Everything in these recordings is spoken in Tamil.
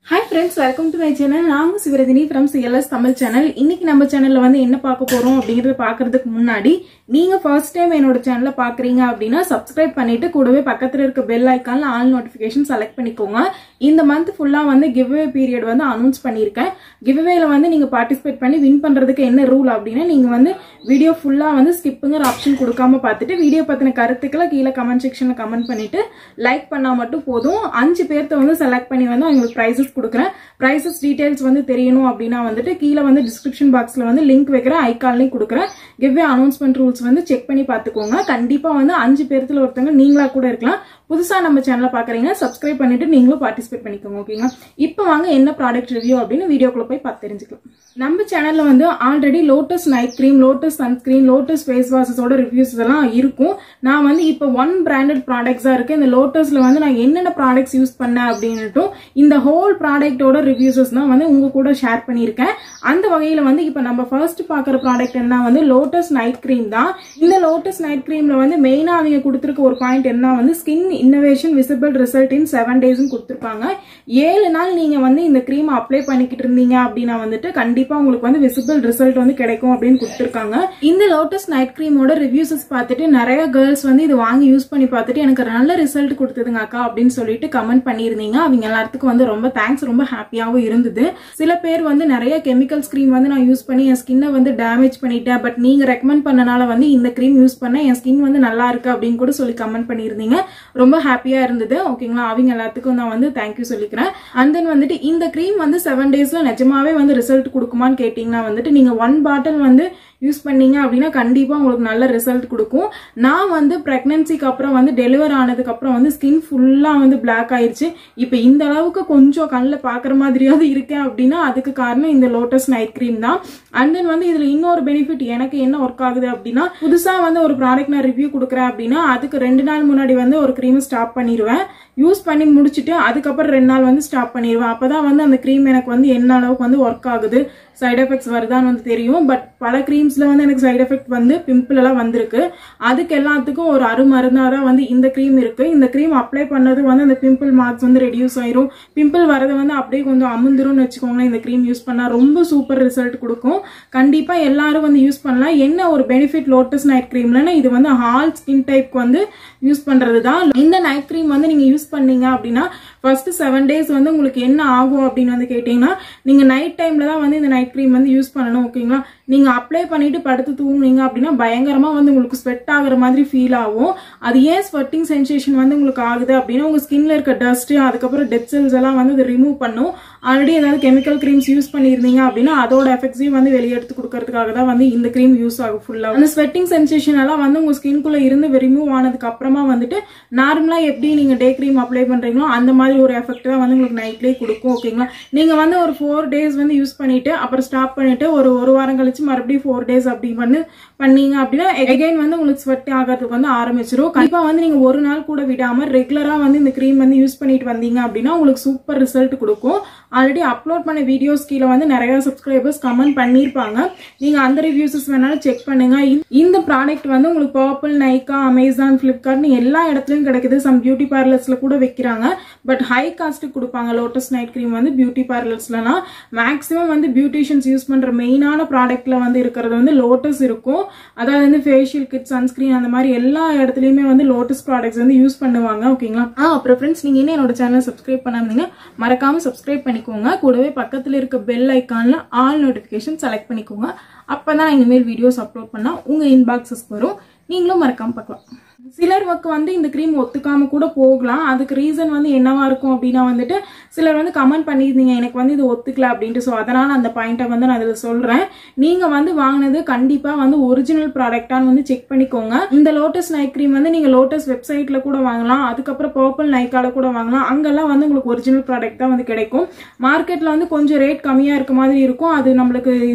hi friends welcome to my channel நாங்க Sivarathini from CLS Tamil channel இன்னைக்கு நம்ம சேனல்ல வந்து என்ன பார்க்க போறோம் அப்படிங்கறத பாக்குறதுக்கு முன்னாடி நீங்க ஃபர்ஸ்ட் டைம் என்னோட சேனலை பாக்குறீங்க அப்படின்னா சப்ஸ்கிரைப் பண்ணிட்டு கூடவே பக்கத்துல இருக்க பெல் ஐக்கான்ல ஆல் நோட்டிபிகேஷன் செலக்ட் பண்ணிக்கோங்க இந்த மந்த் ஃபுல்லா வந்து கிவ்அவே பீரியட் வந்து அனௌன்ஸ் பண்ணியிருக்கேன் கிவ்அவேல வந்து நீங்க பார்ட்டிசிபேட் பண்ணி வின் பண்றதுக்கு என்ன ரூல் அப்படின்னா நீங்க வந்து வீடியோ ஃபுல்லா வந்து ஸ்கிப்புங்கிற ஆப்ஷன் கொடுக்காம பார்த்துட்டு வீடியோ பத்தின கருத்துக்களை கீழே கமெண்ட் செக்ஷன்ல கமெண்ட் பண்ணிட்டு லைக் பண்ணா மட்டும் போதும் அஞ்சு பேர்த்த வந்து செலக்ட் பண்ணி வந்து அவங்களுக்கு ப்ரைஸஸ் கொடுக்குறேன் ப்ரைஸஸ் டீடைல்ஸ் வந்து தெரியணும் அப்படின்னா வந்துட்டு கீழே வந்து டிஸ்கிரிப்ஷன் பாக்ஸ்ல வந்து லிங்க் வைக்கிறேன் ஐக்கான்லையும் கொடுக்குறேன் கிவ்வே அனௌன்ஸ்மெண்ட் ரூல்ஸ் வந்து செக் பண்ணி பார்த்துக்கோங்க கண்டிப்பா வந்து அஞ்சு பேர்த்துல ஒருத்தவங்க நீங்களா கூட இருக்கலாம் புதுசா நம்ம சேனலை பாக்குறீங்க சப்ஸ்கிரைப் பண்ணிட்டு நீங்களும் பார்ட்டிசிபேட் பண்ணிக்கோங்க ஓகேங்களா இப்போ வாங்க என்ன ப்ராடக்ட் ரிவ்யூ அப்படின்னு வீடியோக்குள்ள போய் பார்த்து தெரிஞ்சுக்கலாம் நம்ம சேனல்ல வந்து already lotus night cream lotus sunscreen lotus face வாஷஸோட ரிவ்யூஸ் எல்லாம் இருக்கும் நான் வந்து இப்போ ஒன் பிராண்டட் ப்ராடக்ட்ஸா இருக்கு இந்த லோட்டஸ்ல வந்து நான் என்னென்ன ப்ராடக்ட்ஸ் யூஸ் பண்ணேன் அப்படின்னுட்டும் இந்த ஹோல் ப்ராடக்ட்டோட ரிவ்யூஸஸ் தான் வந்து உங்க கூட ஷேர் பண்ணியிருக்கேன் அந்த வகையில வந்து இப்போ நம்ம ஃபர்ஸ்ட் பாக்குற ப்ராடக்ட் என்ன வந்து லோட்டஸ் நைட் கிரீம் தான் இந்த லோட்டஸ் நைட் கிரீம்ல வந்து மெயினா அவங்க கொடுத்துருக்க ஒரு பாயிண்ட் என்ன வந்து skin innovation visible result in seven days கொடுத்துருப்பாங்க ஏழு நாள் நீங்க வந்து இந்த கிரீம் அப்ளை பண்ணிக்கிட்டு இருந்தீங்க அப்படின்னா வந்துட்டு கண்டிப்பா உங்களுக்கு வந்து விசிபிள் ரிசல்ட் வந்து கிடைக்கும் அப்படின்னு கொடுத்துருக்காங்க இந்த லோட்டஸ் நைட் கிரீமோட ரிவ்யூஸஸ் பார்த்துட்டு நிறைய கேர்ள்ஸ் வந்து இது வாங்கி யூஸ் பண்ணி பார்த்துட்டு எனக்கு நல்ல ரிசல்ட் கொடுத்ததுங்க அக்கா அப்படின்னு சொல்லிட்டு கமெண்ட் பண்ணியிருந்தீங்க அவங்க எல்லாத்துக்கும் வந்து ரொம்ப தேங்க்ஸ் ரொம்ப ஹாப்பியாகவும் இருந்தது சில பேர் வந்து நிறைய கெமிக்கல்ஸ் கிரீம் வந்து நான் யூஸ் பண்ணி என் ஸ்கின்னை வந்து டேமேஜ் பண்ணிட்டேன் பட் நீங்க ரெக்கமெண்ட் பண்ணனால வந்து இந்த கிரீம் யூஸ் பண்ண என் ஸ்கின் வந்து நல்லா இருக்கு அப்படின்னு கூட சொல்லி கமெண்ட் பண்ணியிருந்தீங்க ரொம்ப ஹாப்பியா இருந்தது ஓகேங்களா அவங்க எல்லாத்துக்கும் நான் வந்து தேங்க்யூ சொல்லிக்கிறேன் அண்ட் தென் வந்துட்டு இந்த க்ரீம் வந்து செவன் டேஸ்ல நிஜமாவே வந்து ரிசல்ட் கொடுக்குமான்னு கேட்டீங்கன்னா வந்துட்டு நீங்க ஒன் பாட்டில் வந்து யூஸ் பண்ணீங்க அப்படின்னா கண்டிப்பா உங்களுக்கு நல்ல ரிசல்ட் கொடுக்கும் நான் வந்து பிரெக்னன்சிக்கு அப்புறம் வந்து டெலிவர் ஆனதுக்கு அப்புறம் வந்து ஸ்கின் ஃபுல்லா வந்து பிளாக் ஆயிருச்சு இப்போ இந்த அளவுக்கு கொஞ்சம் கண்ணில் பாக்குற மாதிரியாவது இருக்கேன் அப்படின்னா அதுக்கு காரணம் இந்த லோட்டஸ் நைட் கிரீம் தான் அண்ட் தென் வந்து இதுல இன்னொரு பெனிஃபிட் எனக்கு என்ன ஒர்க் ஆகுது அப்படின்னா புதுசா வந்து ஒரு ப்ராடக்ட் நான் ரிவ்யூ கொடுக்குறேன் அப்படின்னா அதுக்கு ரெண்டு நாள் முன்னாடி வந்து ஒரு க்ரீம் ஸ்டாப் பண்ணிடுவேன் யூஸ் பண்ணி முடிச்சுட்டு அதுக்கப்புறம் ரெண்டு நாள் வந்து ஸ்டாப் பண்ணிடுவேன் அப்பதான் வந்து அந்த க்ரீம் எனக்கு வந்து என்ன அளவுக்கு வந்து ஒர்க் ஆகுது சைடு எஃபெக்ட்ஸ் வருதான்னு வந்து தெரியும் பட் பல க்ரீம்ஸ்ல வந்து எனக்கு சைடு எஃபெக்ட் வந்து பிம்பிள் எல்லாம் வந்திருக்கு அதுக்கு எல்லாத்துக்கும் ஒரு அருமருந்தா தான் வந்து இந்த க்ரீம் இருக்கு இந்த க்ரீம் அப்ளை பண்ணது வந்து அந்த பிம்பிள் மார்க்ஸ் வந்து ரெடியூஸ் ஆயிரும் பிம்பிள் வரது வந்து அப்படியே கொஞ்சம் அமுந்துரும்னு வச்சுக்கோங்களேன் இந்த க்ரீம் யூஸ் பண்ணா ரொம்ப சூப்பர் ரிசல்ட் கொடுக்கும் கண்டிப்பா எல்லாரும் வந்து யூஸ் பண்ணலாம் என்ன ஒரு பெனிஃபிட் லோட்டஸ் நைட் க்ரீம்லன்னா இது வந்து ஹால் ஸ்கின் டைப்க்கு வந்து யூஸ் பண்றது தான் இந்த நைட் க்ரீம் வந்து நீங்க யூஸ் பண்ணீங்க அப்படின்னா ஃபர்ஸ்ட் செவன் டேஸ் வந்து உங்களுக்கு என்ன ஆகும் அப்படின்னு வந்து கேட்டீங்கன்னா நீங்க நைட் டைம்ல தான் வந்து இந்த நைட் க்ரீம் வந்து யூஸ் பண்ணணும் ஓகேங்களா நீங்க அப்ளை பண்ணிட்டு படுத்து தூங்குனீங்க அப்படின்னா பயங்கரமா வந்து உங்களுக்கு ஸ்வெட் ஆகுற மாதிரி ஃபீல் ஆகும் அது ஏன் ஸ்வெட்டிங் சென்சேஷன் வந்து உங்களுக்கு ஆகுது அப்படின்னா உங்க ஸ்கின்ல இருக்க டஸ்ட் அதுக்கப்புறம் டெட் செல்ஸ் எல்லாம் வந்து அது ரிமூவ் பண்ணும் ஆல்ரெடி ஏதாவது கெமிக்கல் க்ரீம்ஸ் யூஸ் பண்ணியிருந்தீங்க அப்படின்னா அதோட எஃபெக்ட்ஸையும் வந்து வெளியே எடுத்து கொடுக்கறதுக்காக தான் வந்து இந்த க்ரீம் யூஸ் ஆகும் ஃபுல்லா அந்த ஸ்வெட்டிங் சென்சேஷன் எல்லாம் வந்து உங்க ஸ்கின்குள்ள இருந்து ரிமூவ் ஆனதுக்கு அப்புறமா வந்துட்டு நார்மலா எப்படி நீங்க டே க்ரீம் அப்ளை பண்றீங்களோ அந்த மாதிரி ஒரு எஃபெக்ட் தான் வந்து உங்களுக்கு நைட்லேயே கொடுக்கும் ஓகேங்களா நீங்க வந்து ஒரு ஃபோர் டேஸ் வந்து யூஸ் பண்ணிட்டு அப்புறம் ஸ்டாப் பண்ணிட்டு ஒரு ஒரு வாரம் கழிச்சு மறுபடியும் ஃபோர் டேஸ் அப்படி பண்ணி பண்ணீங்க அப்படின்னா எகைன் வந்து உங்களுக்கு ஸ்வெட் ஆகிறதுக்கு வந்து ஆரம்பிச்சிடும் கண்டிப்பா வந்து நீங்க ஒரு நாள் கூட விடாம ரெகுலரா வந்து இந்த க்ரீம் வந்து யூஸ் பண்ணிட்டு வந்தீங்க அப்படின்னா உங்களுக்கு சூப்பர் ரிசல்ட் கொடுக்கும் ஆல்ரெடி அப்லோட் பண்ண வீடியோஸ் கீழே வந்து நிறைய சப்ஸ்கிரைபர்ஸ் கமெண்ட் பண்ணியிருப்பாங்க நீங்க அந்த ரிவ்யூஸஸ் வேணாலும் செக் பண்ணுங்க இந்த ப்ராடக்ட் வந்து உங்களுக்கு பர்பிள் நைக்கா அமேசான் பிளிப்கார்ட்னு எல்லா இடத்துலயும் கிடைக்குது சம் பியூட்டி பார்லர்ஸ்ல கூட வைக்கிறாங்க பட் ஹை காஸ்ட்டுக்கு கொடுப்பாங்க லோட்டஸ் நைட் க்ரீம் வந்து பியூட்டி பார்லர்ஸ்லாம் மேக்ஸிமம் வந்து பியூட்டிஷியன்ஸ் யூஸ் பண்ற மெயினான ப்ராடக்ட்ல வந்து இருக்கிறது வந்து லோட்டஸ் இருக்கும் அதாவது வந்து ஃபேஷியல் கிட் சன்ஸ்கிரீன் அந்த மாதிரி எல்லா இடத்துலயுமே வந்து லோட்டஸ் ப்ராடக்ட்ஸ் வந்து யூஸ் பண்ணுவாங்க ஓகேங்களா ஆ அப்புறம் ஃப்ரெண்ட்ஸ் நீங்க இன்னும் என்னோட சேனல் சப்ஸ்கிரைப் பண்ணாமீங்க மறக்காம சப்ஸ்கிரைப் பண்ணிக்கோங்க கூடவே பக்கத்துல இருக்க பெல் ஐக்கான்ல ஆல் நோட்டிபிகேஷன் செலக்ட் பண்ணிக்கோங்க அப்பதான் இனிமேல் வீடியோஸ் அப்லோட் பண்ணா உங்க இன்பாக்ஸஸ் வரும் நீங்களும் மறக்காம பார்க்கலாம் சிலருக்கு வந்து இந்த க்ரீம் ஒத்துக்காம கூட போகலாம் அதுக்கு ரீசன் வந்து என்னவா இருக்கும் அப்படின்னா வந்துட்டு சிலர் வந்து கமெண்ட் பண்ணியிருந்தீங்க எனக்கு வந்து இது ஒத்துக்கல அப்படின்ட்டு ஸோ அதனால அந்த பாயிண்ட்டை வந்து நான் அதில் சொல்றேன் நீங்க வந்து வாங்கினது கண்டிப்பா வந்து ஒரிஜினல் ப்ராடக்டான்னு வந்து செக் பண்ணிக்கோங்க இந்த லோட்டஸ் நைட் க்ரீம் வந்து நீங்க லோட்டஸ் வெப்சைட்ல கூட வாங்கலாம் அதுக்கப்புறம் பர்பிள் நைக்கால கூட வாங்கலாம் அங்கெல்லாம் வந்து உங்களுக்கு ஒரிஜினல் ப்ராடக்ட் தான் வந்து கிடைக்கும் மார்க்கெட்ல வந்து கொஞ்சம் ரேட் கம்மியா இருக்க மாதிரி இருக்கும் அது நம்மளுக்கு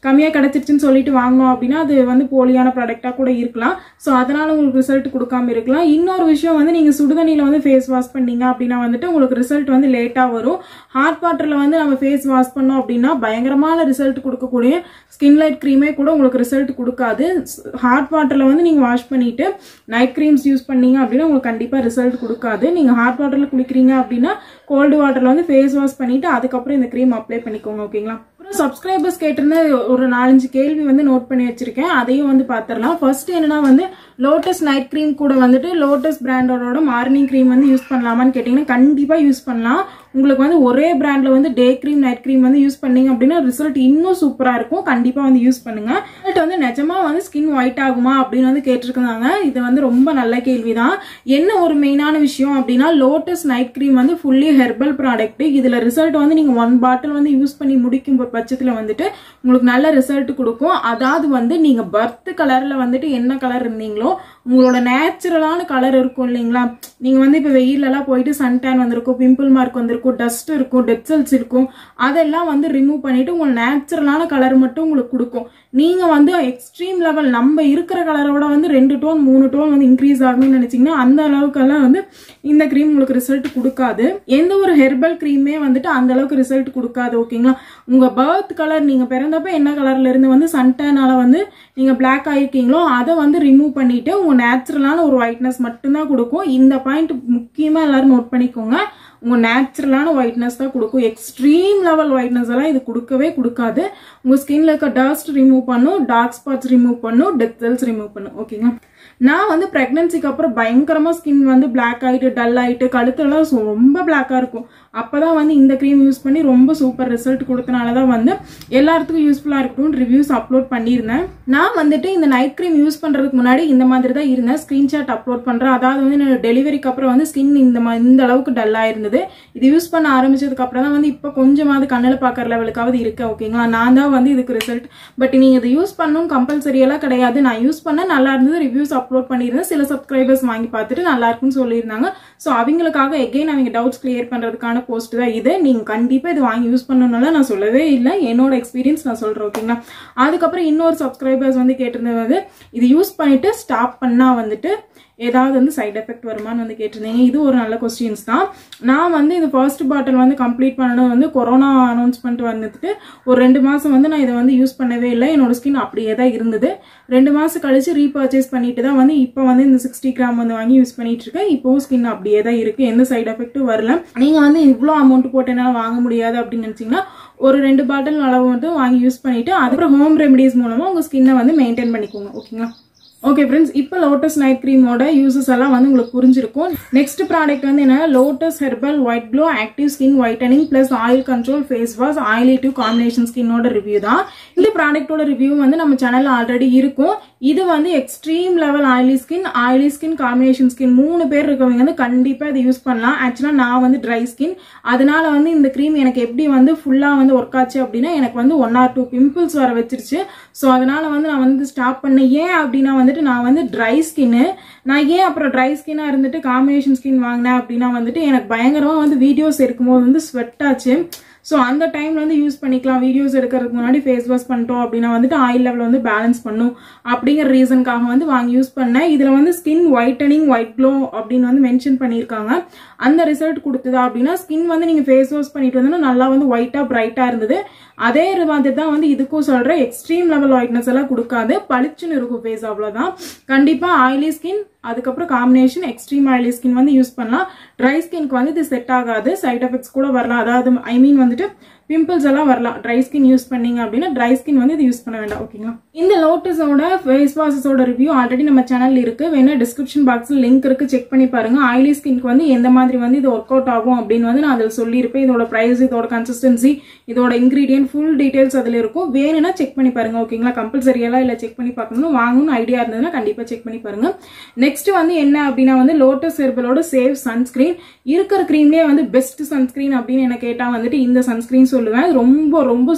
கம்மியாக கிடச்சிருச்சுன்னு சொல்லிட்டு வாங்கினோம் அப்படின்னா அது வந்து போலியான ப்ராடக்டாக கூட இருக்கலாம் ஸோ அதனால உங்களுக்கு ரிசல்ட் கொடுக்காம இருக்கலாம் இன்னொரு விஷயம் வந்து நீங்கள் சுடுதண்ணியில் வந்து ஃபேஸ் வாஷ் பண்ணீங்க அப்படின்னா வந்துட்டு உங்களுக்கு ரிசல்ட் வந்து லேட்டாக வரும் ஹாட் வாட்டரில் வந்து நம்ம ஃபேஸ் வாஷ் பண்ணோம் அப்படின்னா பயங்கரமான ரிசல்ட் கொடுக்கக்கூடிய ஸ்கின் லைட் க்ரீமே கூட உங்களுக்கு ரிசல்ட் கொடுக்காது ஹாட் வாட்டரில் வந்து நீங்கள் வாஷ் பண்ணிட்டு நைட் க்ரீம்ஸ் யூஸ் பண்ணீங்க அப்படின்னா உங்களுக்கு கண்டிப்பாக ரிசல்ட் கொடுக்காது நீங்கள் ஹாட் வாட்டரில் குளிக்கிறீங்க அப்படின்னா கோல்டு வாட்டரில் வந்து ஃபேஸ் வாஷ் பண்ணிட்டு அதுக்கப்புறம் இந்த க்ரீம் அப்ளை பண்ணிக்கோங்க ஓகேங்களா அப்புறம் சப்ஸ்கிரைபர்ஸ் கேட்டிருந்த ஒரு நாலஞ்சு கேள்வி வந்து நோட் பண்ணி வச்சிருக்கேன் அதையும் வந்து பார்த்துடலாம் ஃபர்ஸ்ட் என்னன்னா வந்து லோட்டஸ் நைட் க்ரீம் கூட வந்துட்டு லோட்டஸ் பிராண்டோட மார்னிங் க்ரீம் வந்து யூஸ் பண்ணலாமான்னு கேட்டிங்கன்னா கண்டிப்பாக யூஸ் பண்ணலாம் உங்களுக்கு வந்து ஒரே பிராண்ட்ல வந்து டே க்ரீம் நைட் க்ரீம் வந்து யூஸ் பண்ணீங்க அப்படின்னா ரிசல்ட் இன்னும் சூப்பராக இருக்கும் கண்டிப்பாக வந்து யூஸ் பண்ணுங்க ரிசல்ட் வந்து நிஜமா வந்து ஸ்கின் ஒயிட் ஆகுமா அப்படின்னு வந்து கேட்டிருக்காங்க இது வந்து ரொம்ப நல்ல கேள்வி தான் என்ன ஒரு மெயினான விஷயம் அப்படின்னா லோட்டஸ் நைட் க்ரீம் வந்து ஃபுல்லி ஹெர்பல் ப்ராடக்ட் இதில் ரிசல்ட் வந்து நீங்கள் ஒன் பாட்டில் வந்து யூஸ் பண்ணி முடிக்கும் பட்சத்தில் வந்துட்டு உங்களுக்கு நல்ல ரிசல்ட் கொடுக்கும் அதாவது வந்து நீங்கள் பர்த் கலரில் வந்துட்டு என்ன கலர் இருந்தீங்களோ உங்களோட நேச்சுரலான கலர் இருக்கும் இல்லைங்களா நீங்கள் வந்து இப்போ வெயிலெல்லாம் போயிட்டு சன் டேன் வந்திருக்கும் பிம்பிள் மார்க் வந்திருக்கும் டஸ்ட் இருக்கும் டெட் செல்ஸ் இருக்கும் அதெல்லாம் வந்து ரிமூவ் பண்ணிட்டு உங்களுக்கு நேச்சுரலான கலர் மட்டும் உங்களுக்கு கொடுக்கும் நீங்கள் வந்து எக்ஸ்ட்ரீம் லெவல் நம்ம இருக்கிற கலரோட வந்து ரெண்டு டோன் மூணு டோன் வந்து இன்க்ரீஸ் ஆகணும்னு நினச்சிங்கன்னா அந்த அளவுக்கெல்லாம் வந்து இந்த க்ரீம் உங்களுக்கு ரிசல்ட் கொடுக்காது எந்த ஒரு ஹெர்பல் க்ரீமே வந்துட்டு அந்த அளவுக்கு ரிசல்ட் கொடுக்காது ஓகேங்களா உங்கள் பர்த் கலர் நீங்கள் பிறந்தப்ப என்ன கலர்ல இருந்து வந்து சன்டேனால வந்து நீங்கள் பிளாக் ஆகிருக்கீங்களோ அதை வந்து ரிமூவ் பண்ணிட்டு உங்கள் நேச்சுரலான ஒரு ஒயிட்னஸ் மட்டும்தான் கொடுக்கும் இந்த பாயிண்ட் முக்கியமாக எல்லாரும் நோட் பண்ணிக்கோங்க உங்கள் நேச்சுரலான ஒயிட்னஸ் தான் கொடுக்கும் எக்ஸ்ட்ரீம் லெவல் ஒயிட்னஸ் எல்லாம் இது கொடுக்கவே கொடுக்காது உங்கள் ஸ்கின்ல இருக்க டஸ்ட் ரிமூவ் பண்ணும் டார்க் ஸ்பாட்ஸ் ரிமூவ் பண்ணும் டெத் செல்ஸ் ரிமூவ் பண்ணும் ஓகேங்களா நான் வந்து ப்ரெக்னன்சிக்கு அப்புறம் பயங்கரமாக ஸ்கின் வந்து பிளாக் ஆகிட்டு டல் ஆகிட்டு கழுத்துலாம் சு- ரொம்ப பிளாக்காக இருக்கும் அப்போ தான் வந்து இந்த க்ரீம் யூஸ் பண்ணி ரொம்ப சூப்பர் ரிசல்ட் கொடுத்தனால தான் வந்து எல்லாத்துக்கும் யூஸ்ஃபுல்லாக இருக்கட்டும் ரிவ்யூஸ் அப்லோட் பண்ணியிருந்தேன் நான் வந்துட்டு இந்த நைட் க்ரீம் யூஸ் பண்ணுறதுக்கு முன்னாடி இந்த மாதிரி தான் இருந்தேன் ஸ்க்ரீன்ஷாட் அப்லோட் பண்ணுறேன் அதாவது வந்து என்னோட டெலிவரிக்கு அப்புறம் வந்து ஸ்கின் இந்த மா- இந்த அளவுக்கு டல்லாக இருந்தது இது யூஸ் பண்ண ஆரம்பிச்சதுக்கு அப்புறம் தான் வந்து இப்போ கொஞ்சமாவது கண்ணில் பார்க்குற லெவலுக்காவது இருக்கு ஓகேங்களா நான் தான் வந்து இதுக்கு ரிசல்ட் பட் நீங்கள் இதை யூஸ் பண்ணணும் கம்பல்சரி எல்லாம் கிடையாது நான் யூஸ் பண்ண நல்லா இருந்தது ரிவ்யூஸ் அப்லோட் பண்ணியிருந்தேன் சில சப்ஸ்கிரைபர்ஸ் வாங்கி பார்த்துட்டு நல்லா இருக்குன்னு சொல்லியிருந்தாங்க ஸோ அவங்களுக்காக எகைன் அவங்க டவுட்ஸ் கிளியர் பண்ணுறதுக்கான போஸ்ட் தான் இது நீங்கள் கண்டிப்பாக இது வாங்கி யூஸ் பண்ணணும்னால நான் சொல்லவே இல்லை என்னோட எக்ஸ்பீரியன்ஸ் நான் சொல்கிறேன் ஓகேங்களா அதுக்கப்புறம் இன்னொரு சப்ஸ்கிரைபர்ஸ் வந்து கேட்டிருந்தது வந்து இது யூஸ் பண்ணிட்டு ஸ்டாப் பண்ணால் வந்துட்டு ஏதாவது வந்து சைடு எஃபெக்ட் வருமான்னு வந்து கேட்டிருந்தீங்க இது ஒரு நல்ல கொஸ்டின்ஸ் தான் நான் வந்து இது ஃபர்ஸ்ட் பாட்டில் வந்து கம்ப்ளீட் பண்ணணும் வந்து கொரோனா அனௌன்ஸ்மெண்ட் வந்துட்டு ஒரு ரெண்டு மாதம் வந்து நான் இதை வந்து யூஸ் பண்ணவே இல்லை என்னோட ஸ்கின் அப்படியே தான் இருந்தது ரெண்டு மாதம் கழிச்சு ரீபர்ச்சேஸ் பண்ணிட்டு தான் வந்து இப்போ வந்து இந்த சிக்ஸ்டி கிராம் வந்து வாங்கி யூஸ் பண்ணிட்டு இருக்கேன் இப்போவும் ஸ்கின் அப்படியே தான் இருக்கு எந்த சைடு எஃபெக்ட்டும் வரல நீங்கள் வந்து இவ்வளோ அமௌண்ட் போட்டு என்னால் வாங்க முடியாது அப்படின்னு நினச்சிங்கன்னா ஒரு ரெண்டு பாட்டில் அளவு மட்டும் வாங்கி யூஸ் பண்ணிட்டு அதுக்கப்புறம் ஹோம் ரெமடிஸ் மூலமாக உங்கள் ஸ்கின்னை வந்து மெயின்டைன் பண்ணிக்கோங்க ஓகேங்களா ஓகே ஃப்ரெண்ட்ஸ் இப்போ லோட்டஸ் நைட் க்ரீமோட யூசஸ் எல்லாம் வந்து உங்களுக்கு புரிஞ்சிருக்கும் நெக்ஸ்ட் ப்ராடக்ட் வந்து என்ன lotus herbal white glow active skin whitening plus oil control face wash oily to combination ஸ்கின்னோட ரிவ்யூ தான் இந்த ப்ராடக்ட்டோட ரிவ்யூ வந்து நம்ம சேனல்ல ஆல்ரெடி இருக்கும் இது வந்து extreme level oily skin oily skin combination skin மூணு பேர் இருக்கவங்க வந்து கண்டிப்பா இதை யூஸ் பண்ணலாம் ஆக்சுவலா நான் வந்து ட்ரை ஸ்கின் அதனால வந்து இந்த க்ரீம் எனக்கு எப்படி வந்து ஃபுல்லா வந்து ஒர்க் ஆச்சு அப்படின்னா எனக்கு வந்து ஒன் ஆர் டூ பிம்பிள்ஸ் வர வச்சிருச்சு ஸோ அதனால வந்து நான் வந்து ஸ்டாப் பண்ணேன் ஏன் அப்படின்னா வந்துட்டு நான் வந்து ட்ரை ஸ்கின்னு நான் ஏன் அப்புறம் ட்ரை ஸ்கின்னாக இருந்துட்டு காம்பினேஷன் ஸ்கின் வாங்கினேன் அப்படின்னா வந்துட்டு எனக்கு பயங்கரமாக வந்து வீடியோஸ் எடுக்கும்போது வந்து ஸ்வெட் ஆச்சு ஸோ அந்த டைம்ல வந்து யூஸ் பண்ணிக்கலாம் வீடியோஸ் எடுக்கிறதுக்கு முன்னாடி ஃபேஸ் வாஷ் பண்ணிட்டோம் அப்படின்னா வந்துட்டு ஆயில் லெவல் வந்து பேலன்ஸ் பண்ணும் அப்படிங்கிற ரீசனுக்காக வந்து வாங்கி யூஸ் பண்ணேன் இதில் வந்து ஸ்கின் ஒயிட்டனிங் ஒயிட் க்ளோ அப்படின்னு வந்து மென்ஷன் பண்ணியிருக்காங்க அந்த ரிசல்ட் கொடுத்ததா அப்படின்னா ஸ்கின் வந்து நீங்கள் ஃபேஸ் வாஷ் பண்ணிட்டு வந்தோன்னா நல்லா வந்து ஒயிட்டாக பிரைட்டாக இருந்தது அதே மாதிரி தான் வந்து இதுக்கும் சொல்கிறேன் எக்ஸ்ட்ரீம் லெவல் ஒயிட்னஸ் எல்லாம் கொடுக்காது பளிச்சுன்னு இருக்கும் ஃபேஸ் அவ்வளோதான் கண்டிப்பாக ஆயிலி ஸ்கின் அதுக்கப்புறம் காம்பினேஷன் எக்ஸ்ட்ரீம் ஆயிலி ஸ்கின் வந்து யூஸ் பண்ணலாம் ட்ரை ஸ்கின்க்கு வந்து இது செட் ஆகாது சைட் எஃபெக்ட்ஸ் கூட வரலாம் அதாவது ஐ மீன் வந்துட்டு பிம்பிள்ஸ் எல்லாம் வரலாம் ட்ரை ஸ்கின் யூஸ் பண்ணீங்க அப்படின்னா ட்ரை ஸ்கின் வந்து இது யூஸ் பண்ண வேண்டாம் ஓகேங்களா இந்த லோட்டஸோட ஃபேஸ் வாஷஸோட ரிவ்யூ ஆல்ரெடி நம்ம சேனல் இருக்கு வேணா டிஸ்கிரிப்ஷன் பாக்ஸில் லிங்க் இருக்கு செக் பண்ணி பாருங்க ஆயிலி ஸ்கின்க்கு வந்து எந்த மாதிரி வந்து இது ஒர்க் அவுட் ஆகும் அப்படின்னு வந்து நான் அதில் சொல்லியிருப்பேன் இதோட ப்ரைஸ் இதோட கன்சிஸ்டன்சி இதோட இன்கிரீடியன்ட் ஃபுல் டீடைல்ஸ் அதில் இருக்கும் வேணும்னா செக் பண்ணி பாருங்க ஓகேங்களா கம்பல்சரியெல்லாம் இல்லை செக் பண்ணி பார்க்கணும் வாங்கணும்னு ஐடியா இருந்ததுன்னா கண்டிப்பாக செக் பண்ணி பாருங்க நெக்ஸ்ட் வந்து என்ன அப்படின்னா வந்து லோட்டஸ் ஹெர்பலோட சேவ் சன்ஸ்கிரீன் இருக்கிற க்ரீம்லேயே வந்து பெஸ்ட் சன்ஸ்கிரீன் அப்படின்னு என்ன கேட்டால் வந்துட்டு இந்த சன்ஸ்கிரீன் சொல்லுவேன் ரொம்ப ரொம்ப சூப்பர்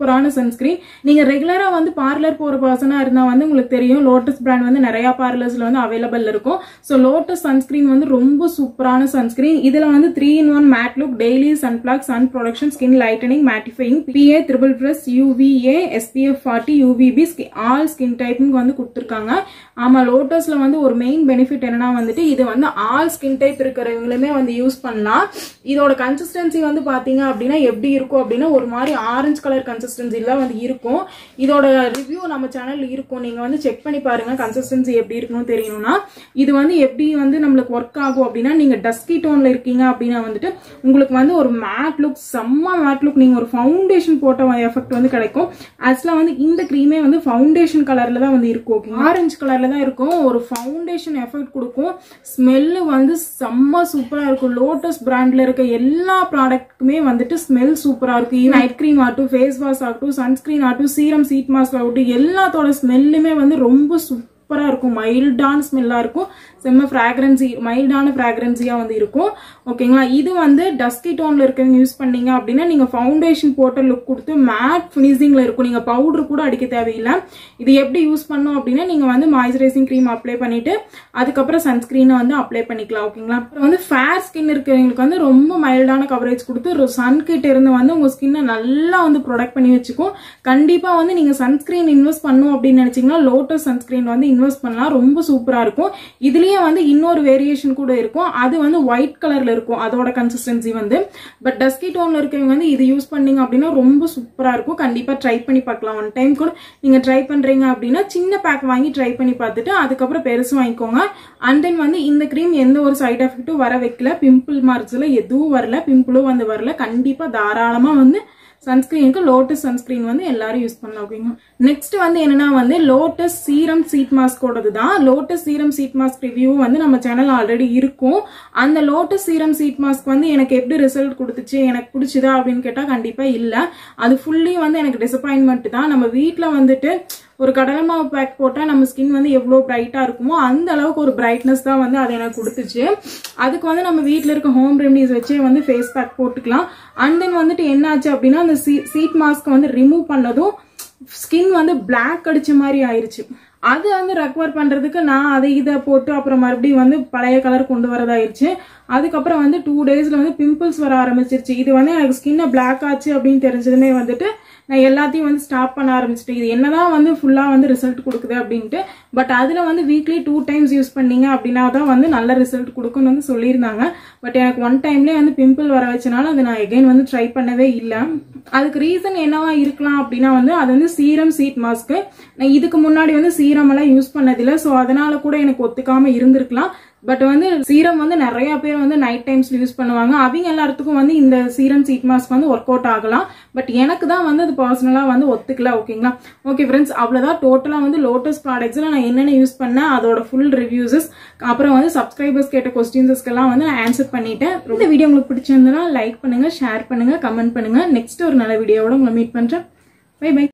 சூப்பரான சன்ஸ்கிரீன் நீங்க ரெகுலரா வந்து பார்லர் போற பர்சனா இருந்தா வந்து உங்களுக்கு தெரியும் லோட்டஸ் பிராண்ட் வந்து நிறைய பார்லர்ஸ்ல வந்து அவைலபிள் இருக்கும் ஸோ லோட்டஸ் சன்ஸ்கிரீன் வந்து ரொம்ப சூப்பரான சன்ஸ்கிரீன் இதுல வந்து three in one matte look daily sun block sun protection skin lightening mattifying PA triple plus UVA SPF forty UVB all skin டைப்புக்கு வந்து கொடுத்துருக்காங்க ஆமா லோட்டஸ்ல வந்து ஒரு மெயின் பெனிஃபிட் என்னன்னா வந்துட்டு இது வந்து ஆல் ஸ்கின் டைப் இருக்கிறவங்களுமே வந்து யூஸ் பண்ணலாம் இதோட கன்சிஸ்டன்சி வந்து பாத்தீங்க அப்படின்னா எப்படி இருக்கும் அப்படின்னா ஒரு மாதிரி ஆரஞ்சு கலர் கன்சிஸ்டன்சில வந்து இருக்கும் இதோட ரிவ்யூ நம்ம சேனல்ல இருக்கும் நீங்க வந்து செக் பண்ணி பாருங்க கன்சிஸ்டன்சி எப்படி இருக்கணும் தெரியணும்னா இது வந்து எப்படி வந்து நம்மளுக்கு ஒர்க் ஆகும் அப்படின்னா நீங்க டஸ்கி டோன்ல இருக்கீங்க அப்படின்னா வந்துட்டு உங்களுக்கு வந்து ஒரு மேட் லுக் செம்ம மேட் லுக் நீங்க ஒரு ஃபவுண்டேஷன் போட்ட எஃபெக்ட் வந்து கிடைக்கும் ஆக்சுவலா வந்து இந்த க்ரீமே வந்து ஃபவுண்டேஷன் கலர்ல தான் வந்து இருக்கும் ஆரஞ்சு கலர்ல தான் இருக்கும் ஒரு ஃபவுண்டேஷன் எஃபெக்ட் கொடுக்கும் ஸ்மெல்லு வந்து செம்ம சூப்பரா இருக்கும் லோட்டஸ் பிராண்ட்ல இருக்க எல்லா ப்ராடக்ட்டுமே வந்துட்டு ஸ்மெல் சூப்பரா இருக்கும் நைட் க்ரீம் ஆகட்டும் ஃபேஸ் வாஷ் ஆகட்டும் சன்ஸ்கிரீன் ஆகட்டும் சீரம் சீட் மாஸ்க் ஆகட்டும் எல்லாத்தோட ஸ்மெல்லுமே வந்து ரொம்ப சூப்பரா இருக்கும் மைல்டான ஸ்மெல்லா இருக்கும் செம்ம ஃப்ராக்ரன்சி மைல்டான ஃப்ராக்ரன்சியா வந்து இருக்கும் ஓகேங்களா இது வந்து டஸ்கி டோன்ல இருக்கவங்க யூஸ் பண்ணீங்க அப்படின்னா நீங்க ஃபவுண்டேஷன் போட்ட லுக் கொடுத்து மேட் ஃபினிஷிங்ல இருக்கும் நீங்க பவுடர் கூட அடிக்க தேவையில்லை இது எப்படி யூஸ் பண்ணும் அப்படின்னா நீங்க வந்து மாய்ஸ்சரைசிங் க்ரீம் அப்ளை பண்ணிட்டு அதுக்கப்புறம் சன்ஸ்கிரீனை வந்து அப்ளை பண்ணிக்கலாம் ஓகேங்களா அப்புறம் வந்து ஃபேர் ஸ்கின் இருக்கிறவங்களுக்கு வந்து ரொம்ப மைல்டான கவரேஜ் கொடுத்து சன் கிட்ட இருந்து வந்து உங்க ஸ்கின்னை நல்லா வந்து ப்ரொடக்ட் பண்ணி வச்சுக்கும் கண்டிப்பா வந்து நீங்க சன்ஸ்கிரீன் இன்வெஸ்ட் பண்ணும் அப்படின்னு நினைச்சீங்கன்னா லோட்டஸ் சன்ஸ்கிரீன் வந்து இன்வெஸ்ட் பண்ணலாம் ரொம்ப சூப்பரா இருக்கும் இதுலயே வந்து இன்னொரு வேரியேஷன் கூட இருக்கும் அது வந்து ஒயிட் கலர்ல இருக்கும் அதோட கன்சிஸ்டன்சி வந்து பட் டஸ்கி டோன்ல இருக்கவங்க வந்து இது யூஸ் பண்ணீங்க அப்படின்னா ரொம்ப சூப்பரா இருக்கும் கண்டிப்பா ட்ரை பண்ணி பார்க்கலாம் ஒன் டைம் கூட நீங்க ட்ரை பண்றீங்க அப்படின்னா சின்ன பேக் வாங்கி ட்ரை பண்ணி பார்த்துட்டு அதுக்கப்புறம் பெருசு வாங்கிக்கோங்க அண்ட் தென் வந்து இந்த க்ரீம் எந்த ஒரு சைட் எஃபெக்ட்டும் வர வைக்கல பிம்பிள் மார்க்ஸ்ல எதுவும் வரல பிம்பிளும் வந்து வரல கண்டிப்பா தாராளமா வந்து சன்ஸ்கிரீனுக்கு லோட்டஸ் சன்ஸ்கிரீன் வந்து எல்லாரும் யூஸ் பண்ணலாம் ஓகேங்க நெக்ஸ்ட் வந்து என்னன்னா வந்து லோட்டஸ் சீரம் சீட் மாஸ்கோடது தான் lotus serum sheet mask review வந்து நம்ம சேனல் ஆல்ரெடி இருக்கும் அந்த லோட்டஸ் சீரம் சீட் மாஸ்க் வந்து எனக்கு எப்படி ரிசல்ட் கொடுத்துச்சு எனக்கு பிடிச்சதா அப்படின்னு கேட்டா கண்டிப்பா இல்ல அது ஃபுல்லி வந்து எனக்கு டிசப்பாயின்மெண்ட் தான் நம்ம வீட்ல வந்துட்டு ஒரு கடலை மாவு பேக் போட்டால் நம்ம ஸ்கின் வந்து எவ்வளோ பிரைட்டாக இருக்குமோ அந்த அளவுக்கு ஒரு பிரைட்னஸ் தான் வந்து அது எனக்கு கொடுத்துச்சு அதுக்கு வந்து நம்ம வீட்டில் இருக்க ஹோம் ரெமடிஸ் வச்சே வந்து ஃபேஸ் பேக் போட்டுக்கலாம் அண்ட் தென் வந்துட்டு என்ன ஆச்சு அப்படின்னா அந்த சீட் மாஸ்க் வந்து ரிமூவ் பண்ணதும் ஸ்கின் வந்து பிளாக் அடிச்ச மாதிரி ஆயிருச்சு அது வந்து ரெக்கவர் பண்றதுக்கு நான் அதை இதை போட்டு அப்புறம் மறுபடியும் வந்து பழைய கலர் கொண்டு வரதாயிருச்சு அதுக்கப்புறம் வந்து டூ டேஸ்ல வந்து பிம்பிள்ஸ் வர ஆரம்பிச்சிருச்சு இது வந்து எனக்கு ஸ்கின்னை பிளாக் ஆச்சு அப்படின்னு தெரிஞ்சதுமே வந்துட்டு நான் எல்லாத்தையும் வந்து ஸ்டாப் பண்ண ஆரம்பிச்சிட்டேன் இது என்னதான் வந்து ஃபுல்லா வந்து ரிசல்ட் கொடுக்குது அப்படின்ட்டு பட் அதுல வந்து வீக்லி டூ டைம்ஸ் யூஸ் பண்ணீங்க அப்படின்னா தான் வந்து நல்ல ரிசல்ட் கொடுக்குன்னு வந்து சொல்லியிருந்தாங்க பட் எனக்கு ஒன் டைம்லேயே வந்து பிம்பிள் வர வச்சனால அதை நான் எகைன் வந்து ட்ரை பண்ணவே இல்லை அதுக்கு ரீசன் என்னவா இருக்கலாம் அப்படின்னா வந்து அது வந்து சீரம் சீட் மாஸ்க்கு நான் இதுக்கு முன்னாடி வந்து சீரம் எல்லாம் யூஸ் பண்ணதில்லை ஸோ அதனால கூட எனக்கு ஒத்துக்காம இருந்திருக்கலாம் பட் வந்து சீரம் வந்து நிறைய பேர் வந்து நைட் டைம்ஸ்ல யூஸ் பண்ணுவாங்க அவங்க எல்லாத்துக்கும் வந்து இந்த சீரம் சீட் மாஸ்க் வந்து ஒர்க் அவுட் ஆகலாம் பட் எனக்கு தான் வந்து அது பர்சனலா வந்து ஒத்துக்கல ஓகேங்களா ஓகே ஃப்ரெண்ட்ஸ் அவ்வளவுதான் டோட்டலா வந்து லோட்டஸ் ப்ராடக்ட்ஸ்ல நான் என்னென்ன யூஸ் பண்ணேன் அதோட ஃபுல் ரிவ்யூஸஸ் அப்புறம் வந்து சப்ஸ்கிரைபர்ஸ் கேட்ட கொஸ்டின்ஸ்க்கெல்லாம் வந்து நான் ஆன்சர் பண்ணிட்டேன் இந்த வீடியோ உங்களுக்கு பிடிச்சிருந்ததுன்னா லைக் பண்ணுங்க ஷேர் பண்ணுங்க கமெண்ட் பண்ணுங்க நெக்ஸ்ட் ஒரு நல்ல வீடியோவோட உங்களை மீட் பண்றேன் பை பை